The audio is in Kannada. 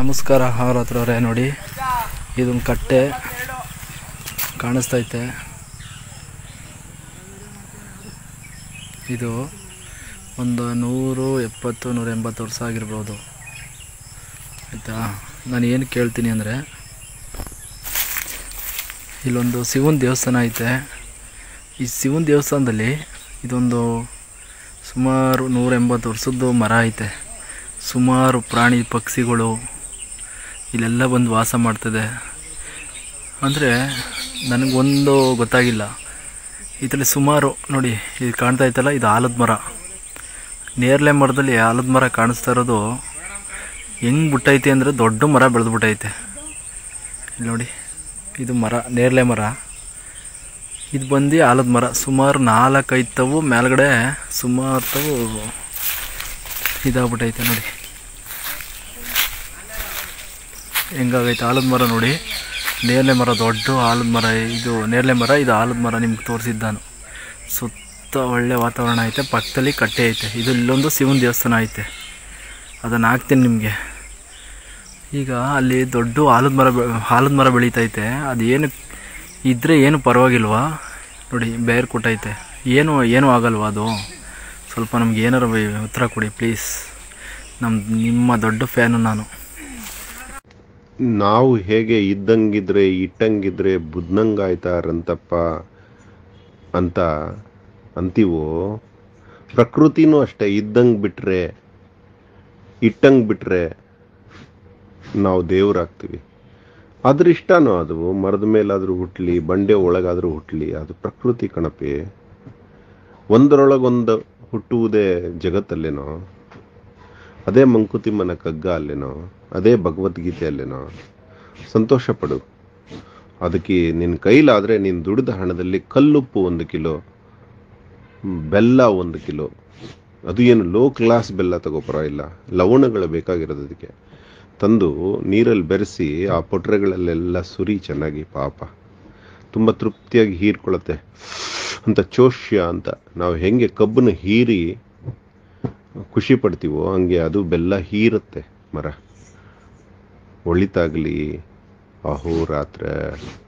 ನಮಸ್ಕಾರ ಅವ್ರ ಹತ್ರವ್ರೆ ನೋಡಿ ಇದೊಂದು ಕಟ್ಟೆ ಕಾಣಿಸ್ತೈತೆ ಇದು ಒಂದು ನೂರು ಎಪ್ಪತ್ತು ನೂರ ಎಂಬತ್ತು ವರ್ಷ ಆಗಿರ್ಬೋದು ಆಯಿತಾ ನಾನು ಏನು ಕೇಳ್ತೀನಿ ಅಂದರೆ ಇಲ್ಲೊಂದು ಶಿವನ ದೇವಸ್ಥಾನ ಐತೆ ಈ ಶಿವನ ದೇವಸ್ಥಾನದಲ್ಲಿ ಇದೊಂದು ಸುಮಾರು ನೂರ ಎಂಬತ್ತು ವರ್ಷದ್ದು ಮರ ಐತೆ ಸುಮಾರು ಪ್ರಾಣಿ ಪಕ್ಷಿಗಳು ಇಲ್ಲೆಲ್ಲ ಬಂದು ವಾಸ ಮಾಡ್ತದೆ ಅಂದರೆ ನನಗೊಂದು ಗೊತ್ತಾಗಿಲ್ಲ ಇದರಲ್ಲಿ ಸುಮಾರು ನೋಡಿ ಇದು ಕಾಣ್ತಾ ಐತಲ್ಲ ಇದು ಆಲದ ಮರ ನೇರಳೆ ಮರದಲ್ಲಿ ಆಲದ ಮರ ಕಾಣಿಸ್ತಾ ಇರೋದು ಹೆಂಗೆ ಬಿಟ್ಟೈತೆ ಅಂದರೆ ದೊಡ್ಡ ಮರ ಬೆಳೆದ್ಬಿಟ್ಟೈತೆ ಇಲ್ಲಿ ನೋಡಿ ಇದು ಮರ ನೇರಳೆ ಮರ ಇದು ಬಂದು ಆಲದ ಮರ ಸುಮಾರು ನಾಲ್ಕೈದು ತವು ಮೇಲ್ಗಡೆ ಸುಮಾರು ತವು ಇದಾಗ್ಬಿಟ್ಟೈತೆ ನೋಡಿ ಹೆಂಗಾಗೈತೆ ಆಲದ ಮರ ನೋಡಿ ನೇರಳೆ ಮರ ದೊಡ್ಡ ಆಲದ ಮರ ಇದು ನೇರಳೆ ಮರ ಇದು ಆಲದ ಮರ ನಿಮ್ಗೆ ತೋರಿಸಿದ್ದು ನಾನು ಸುತ್ತ ಒಳ್ಳೆ ವಾತಾವರಣ ಐತೆ ಪಕ್ಕದಲ್ಲಿ ಕಟ್ಟೆ ಐತೆ ಇದು ಇಲ್ಲೊಂದು ಶಿವನ ದೇವಸ್ಥಾನ ಐತೆ ಅದನ್ನು ಹಾಕ್ತೀನಿ ನಿಮಗೆ ಈಗ ಅಲ್ಲಿ ದೊಡ್ಡ ಆಲದ ಮರ ಬೆ ಆಲದ ಮರ ಬೆಳೀತೈತೆ ಅದೇನು ಇದ್ದರೆ ಏನು ಪರವಾಗಿಲ್ವಾ ನೋಡಿ ಬೇರೆ ಕೊಟ್ಟೈತೆ ಏನು ಏನೂ ಆಗಲ್ವಾ ಅದು ಸ್ವಲ್ಪ ನಮ್ಗೆ ಏನಾರ ವೆ- ಉತ್ತರ ಕೊಡಿ ಪ್ಲೀಸ್ ನಮ್ಮ ನಿಮ್ಮ ದೊಡ್ಡ ಫ್ಯಾನು ನಾನು ನಾವು ಹೇಗೆ ಇದ್ದಂಗಿದ್ರೆ ಇಟ್ಟಂಗಿದ್ರೆ ಬುದ್ಧಂಗಾಯ್ತಾರಂತಪ್ಪ ಅಂತ ಅಂತೀವೋ ಪ್ರಕೃತಿನೂ ಅಷ್ಟೇ ಇದ್ದಂಗೆ ಬಿಟ್ರೆ ಇಟ್ಟಂಗೆ ಬಿಟ್ರೆ ನಾವು ದೇವರಾಗ್ತೀವಿ ಅದೃಷ್ಟನೋ ಅದು ಮರದ ಮೇಲಾದರೂ ಹುಟ್ಲಿ ಬಂಡೆ ಒಳಗಾದರೂ ಹುಟ್ಲಿ ಅದು ಪ್ರಕೃತಿ ಕಣಪಿ ಒಂದರೊಳಗೊಂದು ಹುಟ್ಟುವುದೇ ಜಗತ್ತಲ್ಲೇನೋ ಅದೇ ಮಂಕುತಿಮ್ಮನ ಕಗ್ಗ ಅಲ್ಲೇನೋ ಅದೇ ಭಗವದ್ಗೀತೆ ಅಲ್ಲೇನೋ ಸಂತೋಷ ಪಡು ಅದಕ್ಕೆ ನಿನ್ನ ಕೈಲಾದರೆ ನೀನು ದುಡಿದ ಹಣದಲ್ಲಿ ಕಲ್ಲುಪ್ಪು ಒಂದು ಕಿಲೋ ಬೆಲ್ಲ ಒಂದು ಕಿಲೋ ಅದು ಏನು ಲೋ ಕ್ಲಾಸ್ ಬೆಲ್ಲ ತಗೋ ಪರವಾಗಿಲ್ಲ ಲವಣಗಳು ಬೇಕಾಗಿರೋದು ಅದಕ್ಕೆ ತಂದು ನೀರಲ್ಲಿ ಬೆರೆಸಿ ಆ ಪೊಟ್ರೆಗಳಲ್ಲೆಲ್ಲ ಸುರಿ ಚೆನ್ನಾಗಿ ಪಾಪ ತುಂಬ ತೃಪ್ತಿಯಾಗಿ ಹೀರ್ಕೊಳ್ಳುತ್ತೆ ಅಂತ ಚೋಷ್ಯ ಅಂತ ನಾವು ಹೆಂಗೆ ಕಬ್ಬನ್ನು ಹೀರಿ ಖುಷಿ ಪಡ್ತೀವೋ ಹಂಗೆ ಅದು ಬೆಲ್ಲ ಹೀರುತ್ತೆ ಮರ ಒಳಿತಾಗಲಿ ಅಹೋರಾತ್ರ